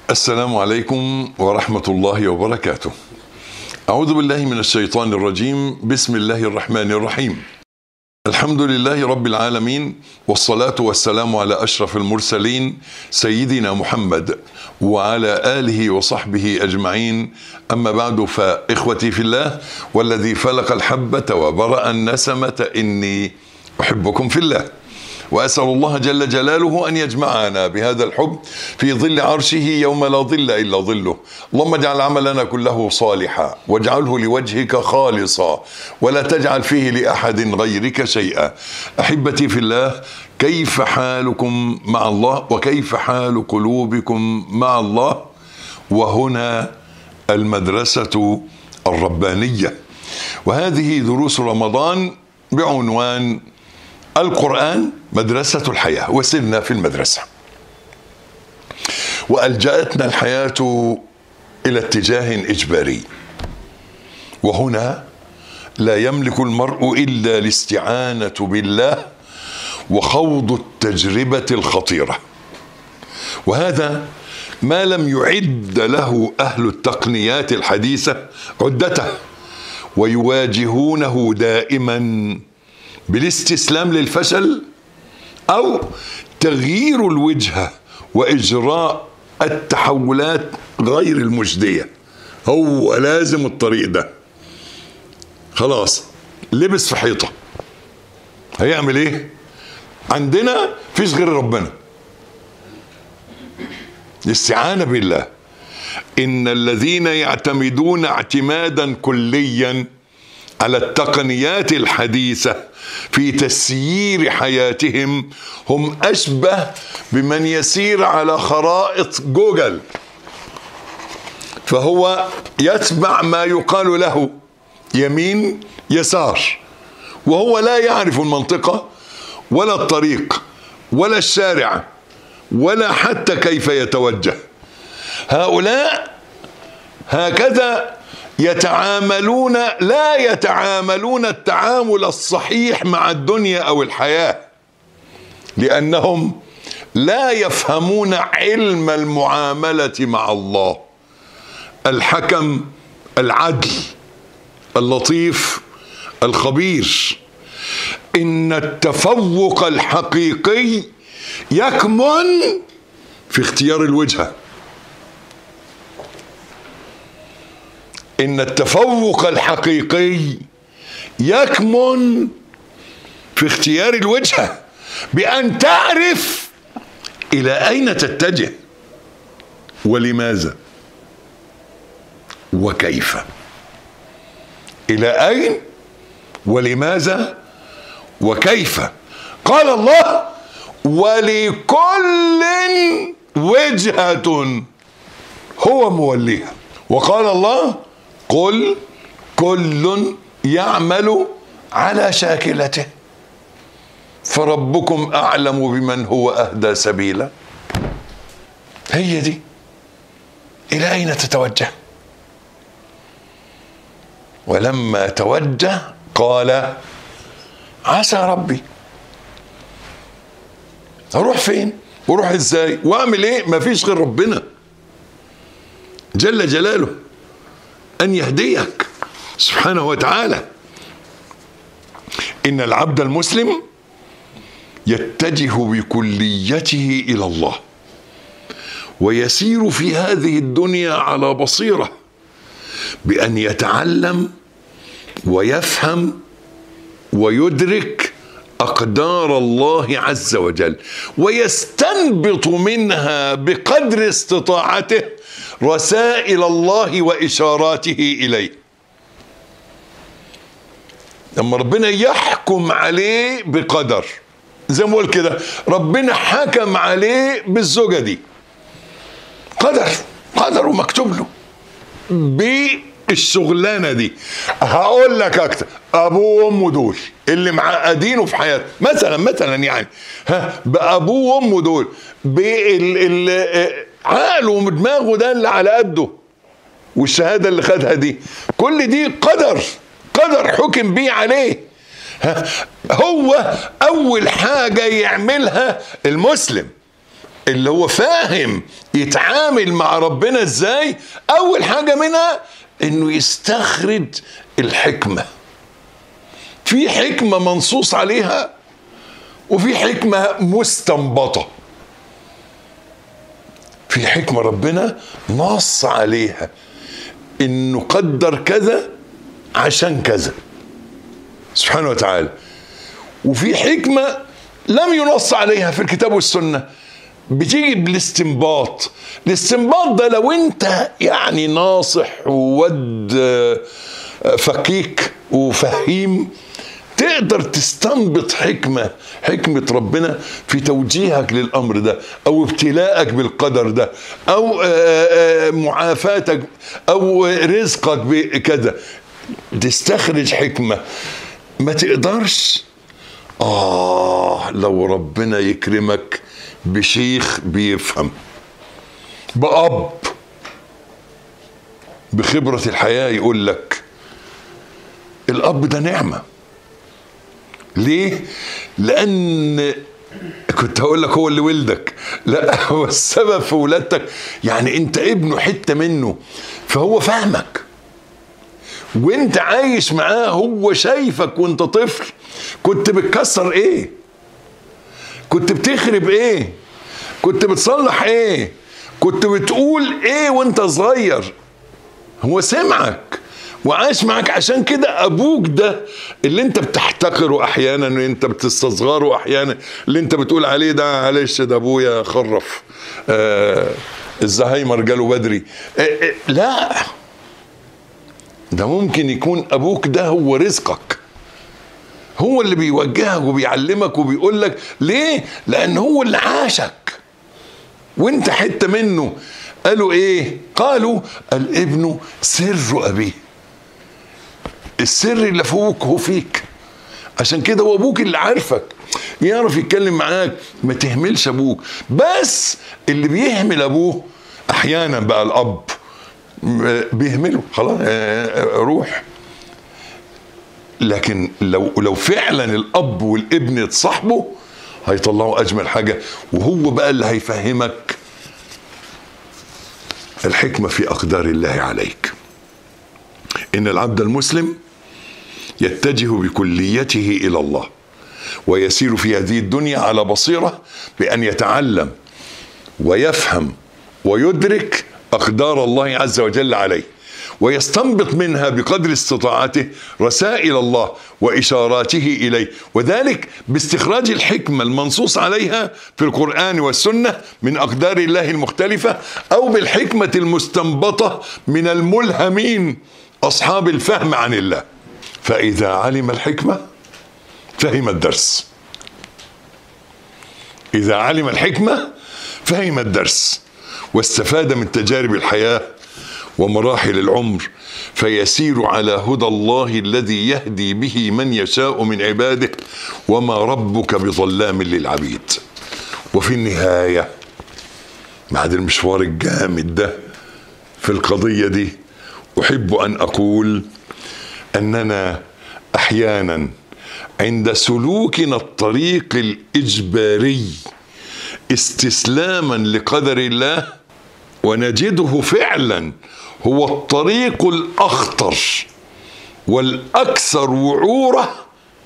السلام عليكم ورحمة الله وبركاته. أعوذ بالله من الشيطان الرجيم، بسم الله الرحمن الرحيم. الحمد لله رب العالمين والصلاة والسلام على أشرف المرسلين سيدنا محمد وعلى آله وصحبه أجمعين أما بعد فإخوتي في الله والذي فلق الحبة وبرأ النسمة إني أحبكم في الله واسال الله جل جلاله ان يجمعنا بهذا الحب في ظل عرشه يوم لا ظل الا ظله، اللهم اجعل عملنا كله صالحا واجعله لوجهك خالصا ولا تجعل فيه لاحد غيرك شيئا. احبتي في الله كيف حالكم مع الله وكيف حال قلوبكم مع الله؟ وهنا المدرسه الربانيه. وهذه دروس رمضان بعنوان القرآن مدرسة الحياة وسرنا في المدرسة وألجأتنا الحياة إلى اتجاه إجباري وهنا لا يملك المرء إلا الاستعانة بالله وخوض التجربة الخطيرة وهذا ما لم يعد له أهل التقنيات الحديثة عدته ويواجهونه دائما بالاستسلام للفشل او تغيير الوجهه واجراء التحولات غير المجديه هو لازم الطريق ده خلاص لبس في حيطه هيعمل ايه عندنا فيش غير ربنا الاستعانه بالله ان الذين يعتمدون اعتمادا كليا على التقنيات الحديثه في تسيير حياتهم هم اشبه بمن يسير على خرائط جوجل فهو يتبع ما يقال له يمين يسار وهو لا يعرف المنطقه ولا الطريق ولا الشارع ولا حتى كيف يتوجه هؤلاء هكذا يتعاملون لا يتعاملون التعامل الصحيح مع الدنيا او الحياه لانهم لا يفهمون علم المعامله مع الله الحكم العدل اللطيف الخبير ان التفوق الحقيقي يكمن في اختيار الوجهه ان التفوق الحقيقي يكمن في اختيار الوجهه بان تعرف الى اين تتجه ولماذا وكيف الى اين ولماذا وكيف قال الله ولكل وجهه هو موليها وقال الله قل كل يعمل على شاكلته فربكم اعلم بمن هو اهدى سبيلا هي دي الى اين تتوجه ولما توجه قال عسى ربي اروح فين واروح ازاي واعمل ايه مفيش غير ربنا جل جلاله ان يهديك سبحانه وتعالى ان العبد المسلم يتجه بكليته الى الله ويسير في هذه الدنيا على بصيره بان يتعلم ويفهم ويدرك اقدار الله عز وجل ويستنبط منها بقدر استطاعته رسائل الله واشاراته اليه لما ربنا يحكم عليه بقدر زي ما بقول كده ربنا حكم عليه بالزوجه دي قدر قدر ومكتوب له بالشغلانه دي هقول لك اكتر ابوه وامه دول اللي معقدينه في حياته مثلا مثلا يعني ها بابوه وامه دول بعقله ودماغه ده اللي على قده والشهاده اللي خدها دي كل دي قدر قدر حكم بيه عليه ها هو اول حاجه يعملها المسلم اللي هو فاهم يتعامل مع ربنا ازاي اول حاجه منها انه يستخرج الحكمه في حكمه منصوص عليها وفي حكمه مستنبطه في حكمه ربنا نص عليها انه قدر كذا عشان كذا سبحانه وتعالى وفي حكمه لم ينص عليها في الكتاب والسنه بتيجي بالاستنباط الاستنباط ده لو انت يعني ناصح وود فكيك وفهيم تقدر تستنبط حكمة حكمة ربنا في توجيهك للأمر ده أو ابتلاءك بالقدر ده أو معافاتك أو رزقك بكذا تستخرج حكمة ما تقدرش آه لو ربنا يكرمك بشيخ بيفهم بأب بخبرة الحياة يقول لك الأب ده نعمة ليه؟ لأن كنت هقول لك هو اللي ولدك لا هو السبب في ولادتك يعني انت ابنه حته منه فهو فاهمك وانت عايش معاه هو شايفك وانت طفل كنت بتكسر ايه كنت بتخرب ايه كنت بتصلح ايه كنت بتقول ايه وانت صغير هو سمعك وعاش معك عشان كده ابوك ده اللي انت بتحتقره احيانا وانت بتستصغره احيانا اللي انت بتقول عليه ده معلش ده ابويا خرف آه الزهايمر جاله بدري آه آه لا ده ممكن يكون ابوك ده هو رزقك هو اللي بيوجهك وبيعلمك وبيقول لك ليه لان هو اللي عاشك وانت حته منه قالوا ايه قالوا الابن سر ابيه السر اللي فوق هو فيك عشان كده هو ابوك اللي عارفك يعرف يتكلم معاك ما تهملش ابوك بس اللي بيهمل ابوه احيانا بقى الاب بيهمله خلاص روح لكن لو لو فعلا الاب والابن اتصاحبوا هيطلعوا اجمل حاجه وهو بقى اللي هيفهمك الحكمه في اقدار الله عليك ان العبد المسلم يتجه بكليته الى الله ويسير في هذه الدنيا على بصيره بان يتعلم ويفهم ويدرك اقدار الله عز وجل عليه ويستنبط منها بقدر استطاعته رسائل الله واشاراته اليه وذلك باستخراج الحكمه المنصوص عليها في القران والسنه من اقدار الله المختلفه او بالحكمه المستنبطه من الملهمين اصحاب الفهم عن الله فاذا علم الحكمه فهم الدرس اذا علم الحكمه فهم الدرس واستفاد من تجارب الحياه ومراحل العمر فيسير على هدى الله الذي يهدي به من يشاء من عباده وما ربك بظلام للعبيد وفي النهايه بعد المشوار الجامد ده في القضيه دي احب ان اقول اننا احيانا عند سلوكنا الطريق الاجباري استسلاما لقدر الله ونجده فعلا هو الطريق الاخطر والاكثر وعوره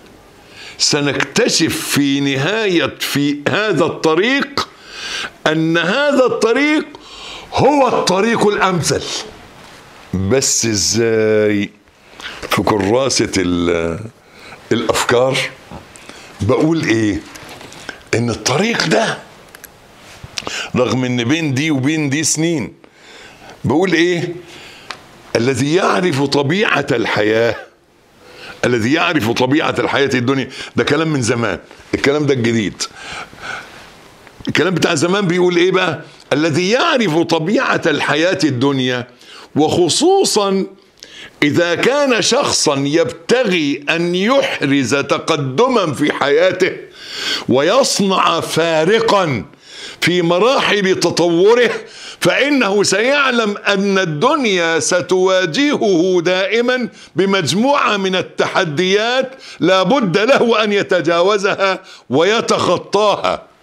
سنكتشف في نهايه في هذا الطريق ان هذا الطريق هو الطريق الامثل بس ازاي في كراسه الافكار بقول ايه ان الطريق ده رغم ان بين دي وبين دي سنين بقول ايه الذي يعرف طبيعة الحياة الذي يعرف طبيعة الحياة الدنيا ده كلام من زمان الكلام ده الجديد الكلام بتاع زمان بيقول ايه بقى الذي يعرف طبيعة الحياة الدنيا وخصوصا إذا كان شخصا يبتغي أن يحرز تقدما في حياته ويصنع فارقا في مراحل تطوره فانه سيعلم ان الدنيا ستواجهه دائما بمجموعه من التحديات لا بد له ان يتجاوزها ويتخطاها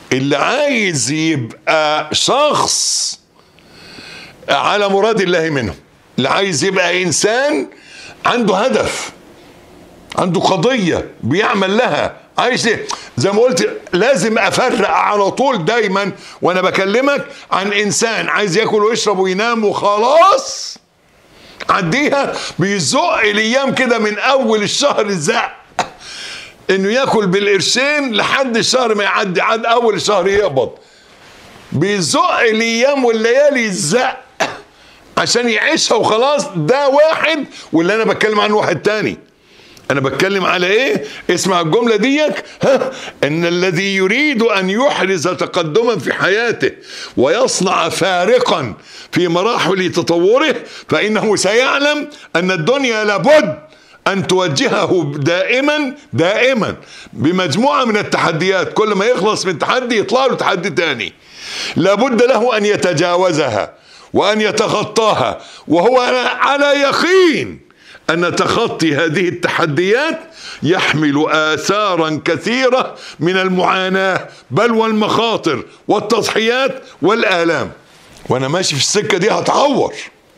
اللي عايز يبقى شخص على مراد الله منه اللي عايز يبقى انسان عنده هدف عنده قضية بيعمل لها عايز ايه زي ما قلت لازم افرق على طول دايما وانا بكلمك عن انسان عايز ياكل ويشرب وينام وخلاص عديها بيزق الايام كده من اول الشهر الزق انه ياكل بالقرشين لحد الشهر ما يعدي عد اول الشهر يقبض بيزق الايام والليالي الزق عشان يعيشها وخلاص ده واحد واللي انا بتكلم عنه واحد تاني انا بتكلم على ايه اسمع الجمله ديك ها ان الذي يريد ان يحرز تقدما في حياته ويصنع فارقا في مراحل تطوره فانه سيعلم ان الدنيا لابد ان توجهه دائما دائما بمجموعه من التحديات كل ما يخلص من تحدي يطلع له تحدي تاني لابد له ان يتجاوزها وان يتخطاها وهو على يقين ان تخطي هذه التحديات يحمل اثارا كثيره من المعاناه بل والمخاطر والتضحيات والالام وانا ماشي في السكه دي هتعور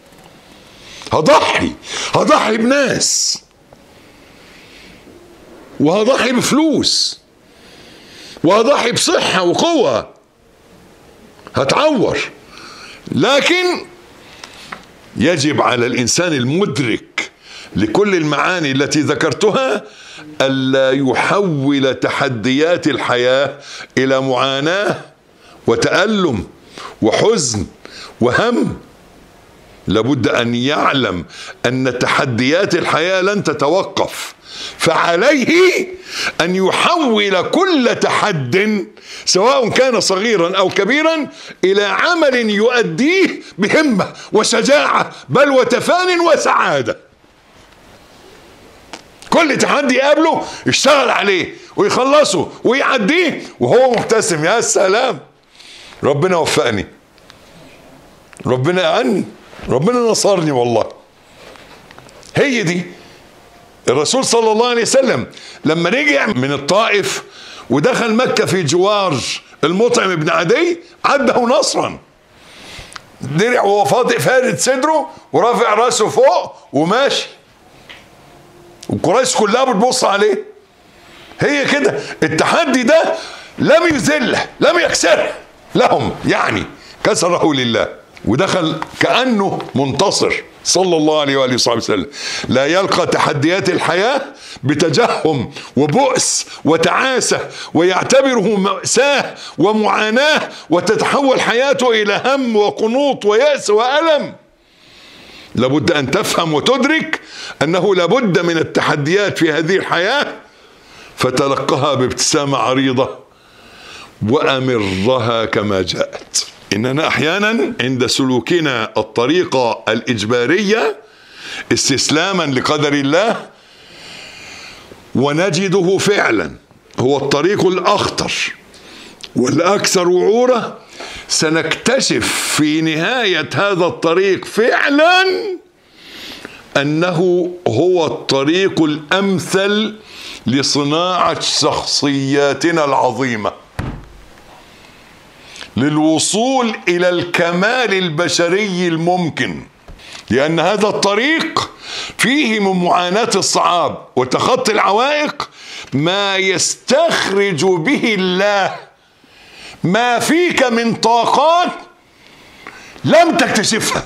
هضحي هضحي بناس وهضحي بفلوس وهضحي بصحه وقوه هتعور لكن يجب على الانسان المدرك لكل المعاني التي ذكرتها الا يحول تحديات الحياه الى معاناه وتالم وحزن وهم لابد ان يعلم ان تحديات الحياه لن تتوقف فعليه ان يحول كل تحد سواء كان صغيرا او كبيرا الى عمل يؤديه بهمه وشجاعه بل وتفان وسعاده كل تحدي يقابله يشتغل عليه ويخلصه ويعديه وهو مبتسم يا سلام ربنا وفقني ربنا عني ربنا نصرني والله هي دي الرسول صلى الله عليه وسلم لما رجع من الطائف ودخل مكة في جوار المطعم بن عدي عده نصرا درع وهو فاضي فارد صدره ورافع راسه فوق وماشي وقريش كلها بتبص عليه هي كده التحدي ده لم يذله لم يكسره لهم يعني كسره لله ودخل كأنه منتصر صلى الله عليه وآله وصحبه وسلم لا يلقى تحديات الحياة بتجهم وبؤس وتعاسة ويعتبره مأساة ومعاناة وتتحول حياته إلى هم وقنوط ويأس وألم لابد أن تفهم وتدرك أنه لابد من التحديات في هذه الحياة فتلقها بابتسامة عريضة وأمرها كما جاءت إننا أحيانا عند سلوكنا الطريقة الإجبارية استسلاما لقدر الله ونجده فعلا هو الطريق الأخطر والأكثر وعورة سنكتشف في نهاية هذا الطريق فعلا أنه هو الطريق الأمثل لصناعة شخصياتنا العظيمة للوصول الى الكمال البشري الممكن لان هذا الطريق فيه من معاناه الصعاب وتخطي العوائق ما يستخرج به الله ما فيك من طاقات لم تكتشفها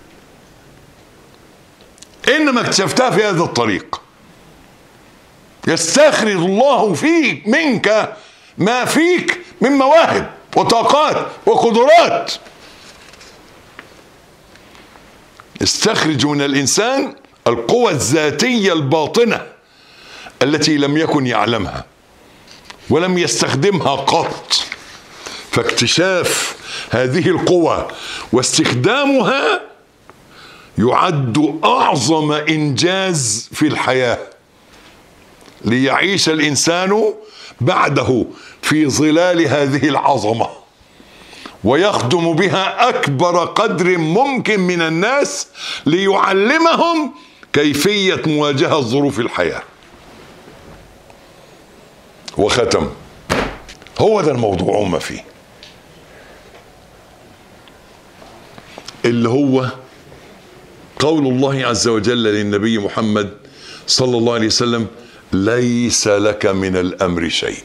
انما اكتشفتها في هذا الطريق يستخرج الله فيك منك ما فيك من مواهب وطاقات وقدرات استخرج من الانسان القوى الذاتيه الباطنه التي لم يكن يعلمها ولم يستخدمها قط فاكتشاف هذه القوى واستخدامها يعد اعظم انجاز في الحياه ليعيش الانسان بعده في ظلال هذه العظمه ويخدم بها اكبر قدر ممكن من الناس ليعلمهم كيفيه مواجهه ظروف الحياه وختم هو ده الموضوع هم فيه اللي هو قول الله عز وجل للنبي محمد صلى الله عليه وسلم ليس لك من الامر شيء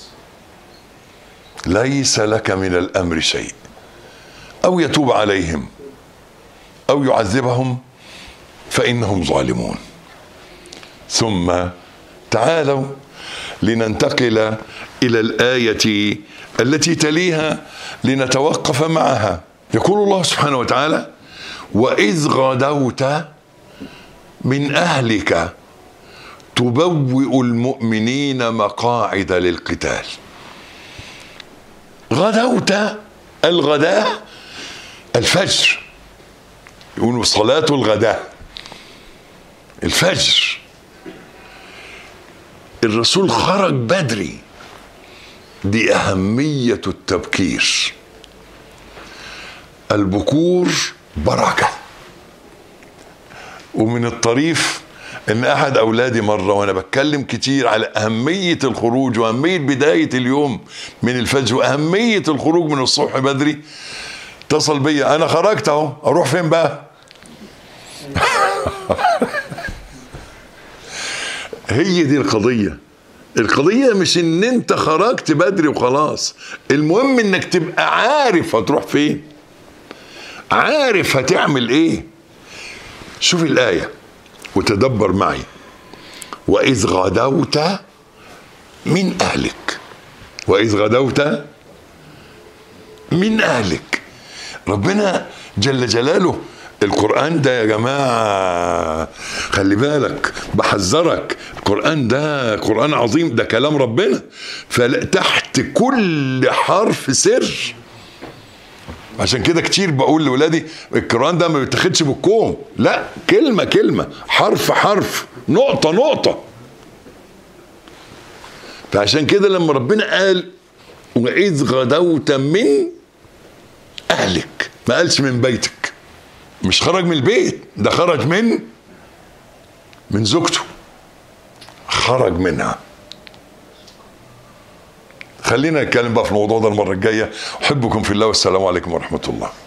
ليس لك من الامر شيء او يتوب عليهم او يعذبهم فانهم ظالمون ثم تعالوا لننتقل الى الايه التي تليها لنتوقف معها يقول الله سبحانه وتعالى واذ غدوت من اهلك تبوئ المؤمنين مقاعد للقتال غدوت الغداء الفجر يقولوا صلاة الغداء الفجر الرسول خرج بدري دي أهمية التبكير البكور بركة ومن الطريف ان احد اولادي مره وانا بتكلم كتير على اهميه الخروج واهميه بدايه اليوم من الفجر واهميه الخروج من الصبح بدري اتصل بيا انا خرجت اهو اروح فين بقى هي دي القضيه القضيه مش ان انت خرجت بدري وخلاص المهم انك تبقى عارف هتروح فين عارف هتعمل ايه شوف الايه وتدبر معي واذ غدوت من اهلك واذ غدوت من اهلك ربنا جل جلاله القرآن ده يا جماعة خلي بالك بحذرك القرآن ده قرآن عظيم ده كلام ربنا فتحت كل حرف سر عشان كده كتير بقول لاولادي القرآن ده ما بيتاخدش بالكوم لا كلمة كلمة حرف حرف نقطة نقطة فعشان كده لما ربنا قال وإذ غدوت من أهلك ما قالش من بيتك مش خرج من البيت ده خرج من من زوجته خرج منها خلينا نتكلم بقى في الموضوع ده المرة الجاية أحبكم في الله والسلام عليكم ورحمة الله